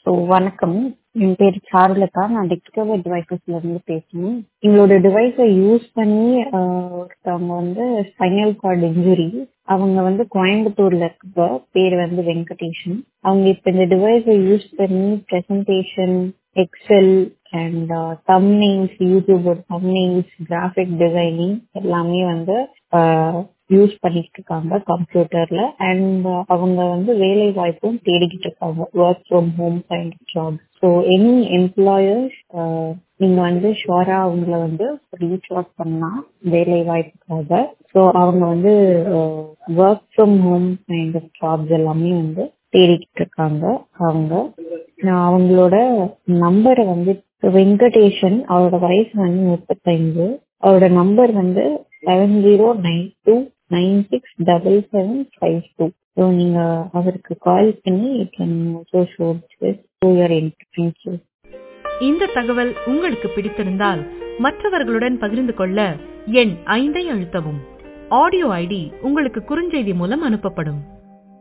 so வணக்கம் என் பேர் சாருலதா நான் டிஸ்கவர் டிவைசஸ்ல இருந்து பேசுறேன் எங்களோட டிவைஸை யூஸ் பண்ணி ஆஹ், ஒருத்தவங்க வந்து ஸ்பைனல் கார்டு இன்ஜுரி அவங்க வந்து கோயம்புத்தூர்ல இருக்க பேர் வந்து வெங்கடேஷன் அவங்க இப்ப இந்த டிவைஸை யூஸ் பண்ணி பிரசன்டேஷன் எக்ஸல் அண்ட் தம்னெயில்ஸ் யூடியூபோட தம்னெயில்ஸ் கிராஃபிக் டிசைனிங் எல்லாமே வந்து யூஸ் பண்ணிட்டு இருக்காங்க கம்ப்யூட்டர்ல அண்ட் அவங்க வந்து வேலை வாய்ப்பும் தேடிக்கிட்டு இருக்காங்க work from home kind of job so any employers நீங்க வந்து ஷோரா அவங்கள வந்து ரீச் அவுட் பண்ணலாம் வேலை வாய்ப்புக்காக ஸோ அவங்க வந்து work from home kind of jobs எல்லாமே வந்து தேடிக்கிட்டு இருக்காங்க அவங்க நான் அவங்களோட நம்பரை வந்து வெங்கடேஷன் அவரோட வயசு வந்து முப்பத்தைந்து அவரோட நம்பர் வந்து seven zero nine two nine six double seven five two so நீங்க அவருக்கு கால் பண்ணி you can also show your thank you இந்த தகவல் உங்களுக்கு பிடித்திருந்தால் மற்றவர்களுடன் பகிர்ந்து கொள்ள எண் ஐந்தை அழுத்தவும் ஆடியோ ஐடி உங்களுக்கு குறுஞ்செய்தி மூலம் அனுப்பப்படும்